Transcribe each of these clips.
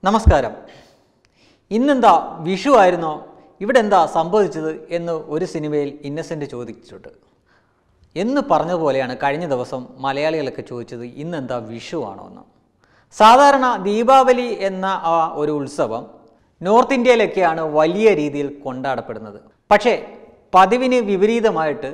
നമസ്കാരം ഇന്നെന്താ വിഷു ആയിരുന്നോ ഇവിടെ എന്താ സംഭവിച്ചത് എന്ന് ഒരു സിനിമയിൽ ഇന്നസെൻ്റ് ചോദിച്ചിട്ടുണ്ട് എന്ന് പറഞ്ഞ പോലെയാണ് കഴിഞ്ഞ ദിവസം മലയാളികളൊക്കെ ചോദിച്ചത് ഇന്നെന്താ വിഷു ആണോ എന്ന് സാധാരണ ദീപാവലി എന്ന ആ ഒരു ഉത്സവം നോർത്ത് ഇന്ത്യയിലൊക്കെയാണ് വലിയ രീതിയിൽ കൊണ്ടാടപ്പെടുന്നത് പക്ഷേ പതിവിന് വിപരീതമായിട്ട്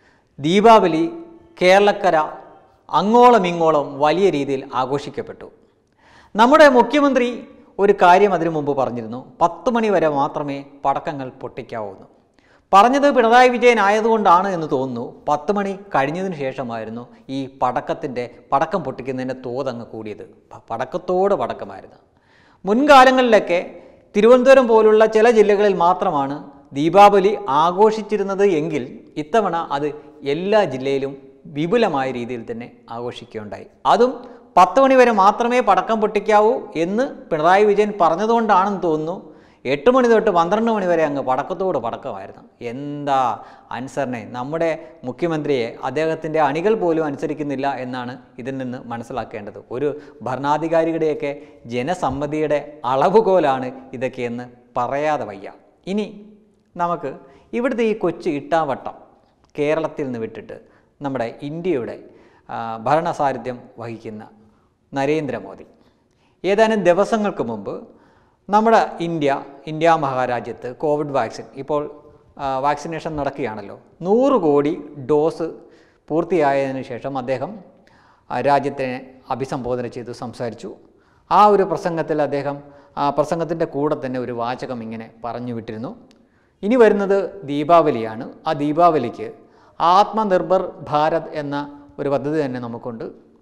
ദീപാവലി കേരളക്കര അങ്ങോളം ഇങ്ങോളം വലിയ രീതിയിൽ ആഘോഷിക്കപ്പെട്ടു നമ്മുടെ മുഖ്യമന്ത്രി ഒരു കാര്യം അതിനു മുമ്പ് പറഞ്ഞിരുന്നു പത്ത് മണി വരെ മാത്രമേ പടക്കങ്ങൾ പൊട്ടിക്കാവൂ എന്ന് പറഞ്ഞത് പിണറായി വിജയൻ ആയതുകൊണ്ടാണ് എന്ന് തോന്നുന്നു പത്ത് മണി കഴിഞ്ഞതിന് ശേഷമായിരുന്നു ഈ പടക്കത്തിൻ്റെ പടക്കം പൊട്ടിക്കുന്നതിൻ്റെ തോതങ്ങ് കൂടിയത് പ- പടക്കത്തോട് പടക്കമായിരുന്നു മുൻകാലങ്ങളിലൊക്കെ തിരുവനന്തപുരം പോലുള്ള ചില ജില്ലകളിൽ മാത്രമാണ് ദീപാവലി ആഘോഷിച്ചിരുന്നത് എങ്കിൽ ഇത്തവണ അത് എല്ലാ ജില്ലയിലും വിപുലമായ രീതിയിൽ തന്നെ ആഘോഷിക്കുകയുണ്ടായി അതും പത്ത് മണി വരെ മാത്രമേ പടക്കം പൊട്ടിക്കാവൂ എന്ന് പിണറായി വിജയൻ പറഞ്ഞതുകൊണ്ടാണെന്ന് തോന്നുന്നു എട്ട് മണി തൊട്ട് പന്ത്രണ്ട് മണി വരെ അങ്ങ് പടക്കത്തോട് പടക്കമായിരുന്നു എന്താ അനുസരണെ നമ്മുടെ മുഖ്യമന്ത്രിയെ അദ്ദേഹത്തിൻ്റെ അണികൾ പോലും അനുസരിക്കുന്നില്ല എന്നാണ് ഇതിൽ നിന്ന് മനസ്സിലാക്കേണ്ടത് ഒരു ഭരണാധികാരിയുടെയൊക്കെ ജനസമ്മതിയുടെ അളവുകോലാണ് ഇതൊക്കെയെന്ന് പറയാതെ വയ്യ ഇനി നമുക്ക് ഇവിടുത്തെ ഈ കൊച്ചു ഇട്ടാവട്ടം കേരളത്തിൽ നിന്ന് വിട്ടിട്ട് നമ്മുടെ ഇന്ത്യയുടെ ആ, ഭരണസാരഥ്യം വഹിക്കുന്ന നരേന്ദ്രമോദി ഏതാനും ദിവസങ്ങൾക്ക് മുമ്പ് നമ്മുടെ ഇന്ത്യ ഇന്ത്യ മഹാരാജ്യത്ത് കോവിഡ് വാക്സിൻ ഇപ്പോൾ ആ, വാക്സിനേഷൻ നടക്കുകയാണല്ലോ നൂറ് കോടി ഡോസ് പൂർത്തിയായതിനു ശേഷം അദ്ദേഹം ആ, രാജ്യത്തിനെ അഭിസംബോധന ചെയ്തു സംസാരിച്ചു ആ ഒരു പ്രസംഗത്തിൽ അദ്ദേഹം ആ പ്രസംഗത്തിൻ്റെ കൂടെ തന്നെ ഒരു വാചകം ഇങ്ങനെ പറഞ്ഞു വിട്ടിരുന്നു ഇനി വരുന്നത് ദീപാവലിയാണ് ആ ദീപാവലിക്ക് ആത്മനിർഭർ ഭാരത് എന്ന ഒരു പദ്ധതി തന്നെ നമുക്കുണ്ട്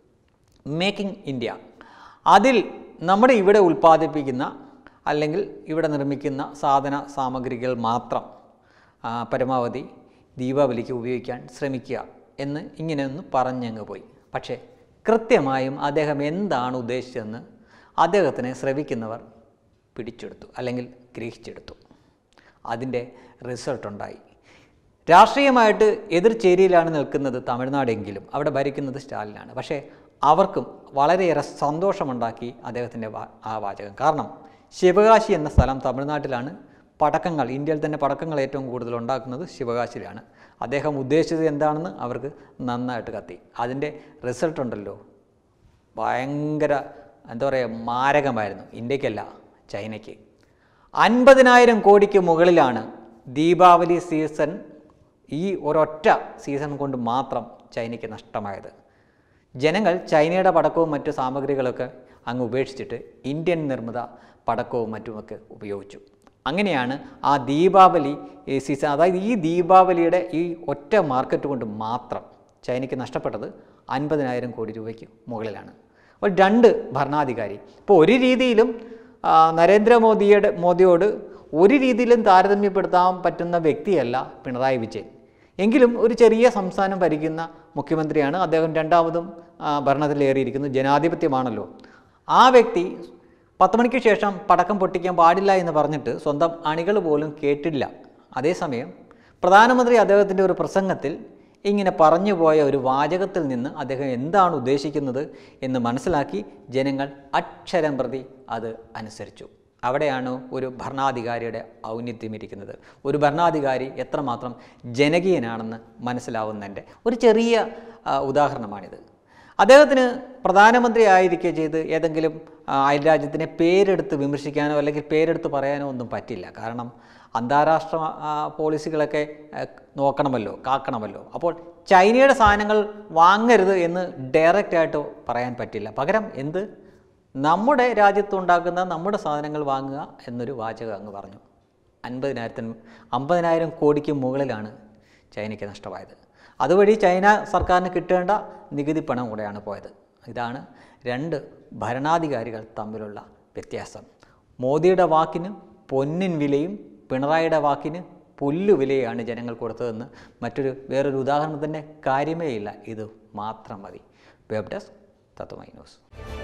മേക്കിംഗ് ഇന്ത്യ അതിൽ നമ്മുടെ ഇവിടെ ഉൽപ്പാദിപ്പിക്കുന്ന അല്ലെങ്കിൽ ഇവിടെ നിർമ്മിക്കുന്ന സാധന സാമഗ്രികൾ മാത്രം ആ, പരമാവധി ദീപാവലിക്ക് ഉപയോഗിക്കാൻ ശ്രമിക്കുക എന്ന് ഇങ്ങനെ ഒന്ന് പറഞ്ഞങ്ങ് പോയി പക്ഷേ കൃത്യമായും അദ്ദേഹം എന്താണ് ഉദ്ദേശിച്ചതെന്ന് അദ്ദേഹത്തിനെ ശ്രവിക്കുന്നവർ പിടിച്ചെടുത്തു അല്ലെങ്കിൽ ഗ്രഹിച്ചെടുത്തു അതിൻ്റെ റിസൾട്ട് ഉണ്ടായി രാഷ്ട്രീയമായിട്ട് എതിർചേരിയിലാണ് നിൽക്കുന്നത് തമിഴ്നാടെങ്കിലും അവിടെ ഭരിക്കുന്നത് സ്റ്റാലിനാണ് പക്ഷേ അവർക്കും വളരെയേറെ സന്തോഷമുണ്ടാക്കി അദ്ദേഹത്തിൻ്റെ വാ- ആ വാചകം കാരണം ശിവകാശി എന്ന സ്ഥലം തമിഴ്നാട്ടിലാണ് പടക്കങ്ങൾ ഇന്ത്യയിൽ തന്നെ പടക്കങ്ങൾ ഏറ്റവും കൂടുതൽ ഉണ്ടാക്കുന്നത് ശിവകാശിയിലാണ് അദ്ദേഹം ഉദ്ദേശിച്ചത് എന്താണെന്ന് അവർക്ക് നന്നായിട്ട് കത്തി അതിൻ്റെ റിസൾട്ട് ഉണ്ടല്ലോ ഭയങ്കര എന്താ പറയുക മാരകമായിരുന്നു ഇന്ത്യക്കല്ല ചൈനയ്ക്ക് അൻപതിനായിരം കോടിക്ക് മുകളിലാണ് ദീപാവലി സീസൺ ഈ ഒരൊറ്റ സീസൺ കൊണ്ട് മാത്രം ചൈനയ്ക്ക് നഷ്ടമായത് ജനങ്ങൾ ചൈനയുടെ പടക്കവും മറ്റു സാമഗ്രികളൊക്കെ അങ്ങ് ഉപേക്ഷിച്ചിട്ട് ഇന്ത്യൻ നിർമ്മിത പടക്കവും മറ്റുമൊക്കെ ഉപയോഗിച്ചു അങ്ങനെയാണ് ആ ദീപാവലി ഈ സീസൺ അതായത് ഈ ദീപാവലിയുടെ ഈ ഒറ്റ മാർക്കറ്റ് കൊണ്ട് മാത്രം ചൈനയ്ക്ക് നഷ്ടപ്പെട്ടത് അൻപതിനായിരം കോടി രൂപയ്ക്ക് മുകളിലാണ് അപ്പോൾ രണ്ട് ഭരണാധികാരി ഇപ്പോൾ ഒരു രീതിയിലും ആ, നരേന്ദ്രമോദിയുടെ മോദിയോട് ഒരു രീതിയിലും താരതമ്യപ്പെടുത്താൻ പറ്റുന്ന വ്യക്തിയല്ല പിണറായി വിജയൻ എങ്കിലും ഒരു ചെറിയ സംസ്ഥാനം ഭരിക്കുന്ന മുഖ്യമന്ത്രിയാണ് അദ്ദേഹം രണ്ടാമതും ആ, ഭരണത്തിലേറിയിരിക്കുന്നത് ജനാധിപത്യമാണല്ലോ ആ വ്യക്തി പത്ത് മണിക്ക് ശേഷം പടക്കം പൊട്ടിക്കാൻ പാടില്ല എന്ന് പറഞ്ഞിട്ട് സ്വന്തം അണികൾ പോലും കേട്ടില്ല അതേസമയം പ്രധാനമന്ത്രി അദ്ദേഹത്തിൻ്റെ ഒരു പ്രസംഗത്തിൽ ഇങ്ങനെ പറഞ്ഞു പോയ ഒരു വാചകത്തിൽ നിന്ന് അദ്ദേഹം എന്താണ് ഉദ്ദേശിക്കുന്നത് എന്ന് മനസ്സിലാക്കി ജനങ്ങൾ അക്ഷരം പ്രതി അത് അനുസരിച്ചു അവിടെയാണ് ഒരു ഭരണാധികാരിയുടെ ഔന്നിത്യം ഇരിക്കുന്നത് ഒരു ഭരണാധികാരി എത്രമാത്രം ജനകീയനാണെന്ന് മനസ്സിലാവുന്നതിൻ്റെ ഒരു ചെറിയ ആ, ഉദാഹരണമാണിത് അദ്ദേഹത്തിന് പ്രധാനമന്ത്രി ആയിരിക്കെ ചെയ്ത് ഏതെങ്കിലും ആ, അയൽരാജ്യത്തിനെ പേരെടുത്ത് വിമർശിക്കാനോ അല്ലെങ്കിൽ പേരെടുത്ത് പറയാനോ ഒന്നും പറ്റില്ല കാരണം അന്താരാഷ്ട്ര ആ, പോളിസികളൊക്കെ ആ, നോക്കണമല്ലോ കാക്കണമല്ലോ അപ്പോൾ ചൈനയുടെ സാധനങ്ങൾ വാങ്ങരുത് എന്ന് ഡയറക്റ്റ് ആയിട്ട് പറയാൻ പറ്റില്ല പകരം എന്ത് നമ്മുടെ രാജ്യത്തുണ്ടാക്കുന്ന നമ്മുടെ സാധനങ്ങൾ വാങ്ങുക എന്നൊരു വാചകം അങ്ങ് പറഞ്ഞു അൻപതിനായിരത്തിന് അമ്പതിനായിരം കോടിക്ക് മുകളിലാണ് ചൈനയ്ക്ക് നഷ്ടമായത് അതുവഴി ചൈന സർക്കാരിന് കിട്ടേണ്ട നികുതി പണം കൂടെയാണ് പോയത് ഇതാണ് രണ്ട് ഭരണാധികാരികൾ തമ്മിലുള്ള വ്യത്യാസം മോദിയുടെ വാക്കിന് പൊന്നിൻ വിലയും പിണറായിയുടെ വാക്കിന് പുല്ലു വിലയാണ് ജനങ്ങൾ കൊടുത്തതെന്ന് മറ്റൊരു വേറൊരു ഉദാഹരണത്തിൻ്റെ കാര്യമേ ഇല്ല ഇത് മാത്രം മതി വെബ് ഡെസ്ക് തത്വമൈ ന്യൂസ്